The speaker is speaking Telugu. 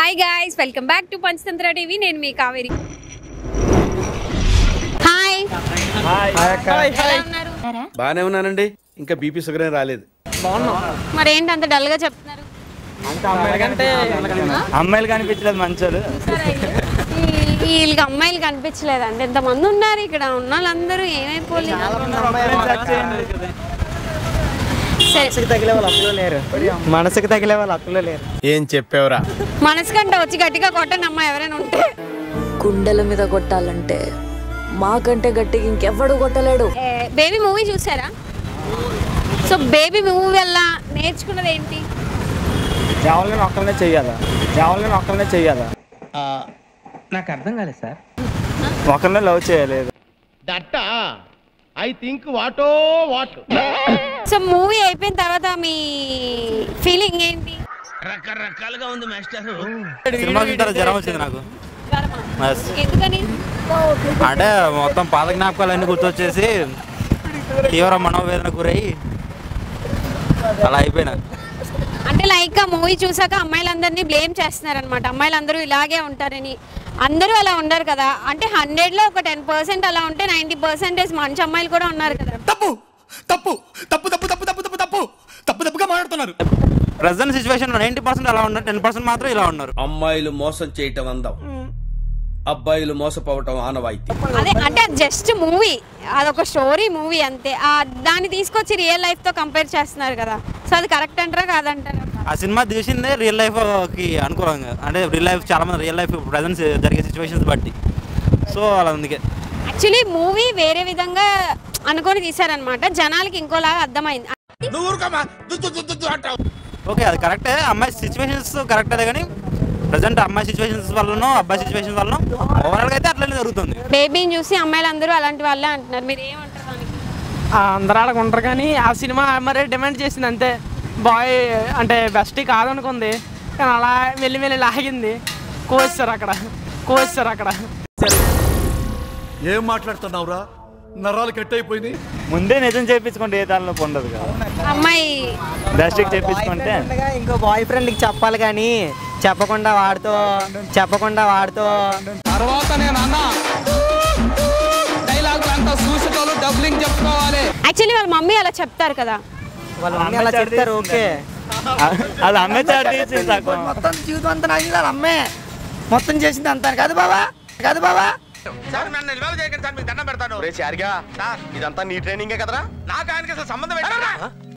Hi guys welcome back to Panchatantra TV నేను మీ కావేరి హాయ్ ఎలా ఉన్నారు బాగానే ఉన్నానండి ఇంకా బీపీ షుగర్ ఏం రాలేదు మరి ఏంటి అంత డల్ గా చెప్తున్నారు అమ్మాయిలు కనిపించలేదు మంచోళ్ళు ఈ- వీళ్ళకి అమ్మాయిలు కనిపించలేదండి ఎంతమంది ఉన్నారు ఇక్కడ ఉన్న వాళ్ళందరూ ఏమైపోలేదు సరే మనసుకి తగిలే వాళ్ళు అప్పులో లేరు మనసుకి తగిలే వాళ్ళు అప్పులో లేరు ఏం చెప్పావురా మనసు కంటే వచ్చి గట్టిగా కొట్టండి అమ్మా ఎవరైనా ఉంటే కుండల మీద కొట్టాలంటే మాకంటే గట్టిగా ఇంకెవ్వడు కొట్టలేడు బేబీ మూవీ చూసారా సో బేబీ మూవీ వల్ల నేర్చుకున్నది ఏంటి జావల్గా ఒక్కలనే చెయ్యాలా జావల్గా ఒక్కలనే చెయ్యాలా నాకు అర్థం కాలేదు సార్ ఒకరినే లవ్ చేయలేదు దట్ ఐ థింక్ వాటో వాట్ సో మూవీ అయిపోయిన తర్వాత మీ ఫీలింగ్ ఏంటి రకరకాలుగా ఉంది మాస్టర్ సినిమా చూసిన తర్వాత జ్వరం వచ్చింది నాకు Yes. ఎందుకని అంటే మొత్తం పాత జ్ఞాపకాలన్నీ గుర్తొచ్చేసి తీవ్ర మనోవేదన గురయ్యి అలా అయిపోయినా అంటే లైక్ ఆ మూవీ చూసాక అమ్మాయిలందరినీ బ్లేమ్ చేస్తున్నారు అనమాట అమ్మాయిలందరూ ఇలాగే ఉంటారని అందరూ అలా ఉండరు కదా అంటే హండ్రెడ్ లో ఒక టెన్ పర్సెంట్ అలా ఉంటే నైన్టీ పర్సెంటేజ్ మంచి అమ్మాయిలు కూడా ఉన్నారు కదా తప్పు తప్పు తప్పు తప్పు తప్పు తప్పు తప్పు తప్పు తప్పు తప్పుగా మాట్లాడుతున్నారు ప్రజెంట్ సిచ్యువేషన్ నైంటీ పర్సెంట్ అలా ఉన్నారు టెన్ పర్సెంట్ మాత్రం ఇలా ఉన్నారు అమ్మాయిలు మోసం చేయటం అందం అబ్బాయిలు మోసపోవటం ఆనవాయితీ అదే అంటే అది జస్ట్ మూవీ అదొక స్టోరీ మూవీ అంతే ఆ దాన్ని తీసుకొచ్చి రియల్ లైఫ్ తో కంపేర్ చేస్తున్నారు కదా సో అది కరెక్ట్ అంటారా కాదంటారా ఆ సినిమా తీసిందే రియల్ లైఫ్ కి అనుకూలంగా అంటే రియల్ లైఫ్ చాలా మంది రియల్ లైఫ్ ప్రజెంట్ జరిగే సిచ్యువేషన్స్ బట్టి సో అలా అందుకే యాక్చువల్లీ మూవీ వేరే విధంగా అనుకొని తీసారనమాట జనాలకి ఇంకోలాగా అర్థమైంది నువ్వు ఊరుకోమా దుద్దు దుద్దు దుద్దు అంటావు ఓకే అది కరెక్టే అమ్మాయి సిచ్యువేషన్స్ కరెక్ట్ అదే కానీ ప్రజెంట్ అమ్మాయి సిచ్యువేషన్స్ వల్లనో అబ్బాయి సిచ్యువేషన్స్ వల్ల ఓవరాల్గా అయితే అట్లనే జరుగుతుంది బేబీని చూసి అమ్మాయిలందరూ అలాంటి వాళ్ళే అంటున్నారు మీరు ఏమంటారు దానికి అందరూ ఆడకు ఉంటారు కానీ ఆ సినిమా మరి డిమాండ్ చేసింది అంతే బాయ్ అంటే బెస్ట్ కాదనుకుంది కానీ అలా వెళ్ళి వెళ్ళి లాగింది కోస్తారు అక్కడ కోస్తారు అక్కడ ఏం మాట్లాడుతున్నావురా నరాలు కట్ అయిపోయింది ముందే నిజం చేయించుకుంటే ఏ దానిలో ఉండదు కదా అమ్మాయి డస్ట్కి చేయించుకుంటే ఇంకో బాయ్ ఫ్రెండ్కి చెప్పాలి కానీ చెప్పకుండా వాడితో చెప్పకుండా వాడితో తర్వాత నేను అన్న డైలాగ్ అంతా చూసేటోళ్ళు డబ్లింగ్ చెప్పుకోవాలి యాక్చువల్లీ వాళ్ళ మమ్మీ అలా చెప్తారు కదా వాళ్ళ మమ్మీ అలా చెప్తారు ఓకే అది అమ్మే చాటి మొత్తం జీవితం అంతా నాకు వాళ్ళ అమ్మే మొత్తం చేసింది అంతా కాదు బాబా కాదు బాబా సార్ నన్ను నిల్వ చేయకండి సార్ మీకు దండం పెడతాను రే చారిగా ఇదంతా నీ ట్రైనింగే కదరా నాకు ఆయనకి అసలు సంబంధం ఏంటరా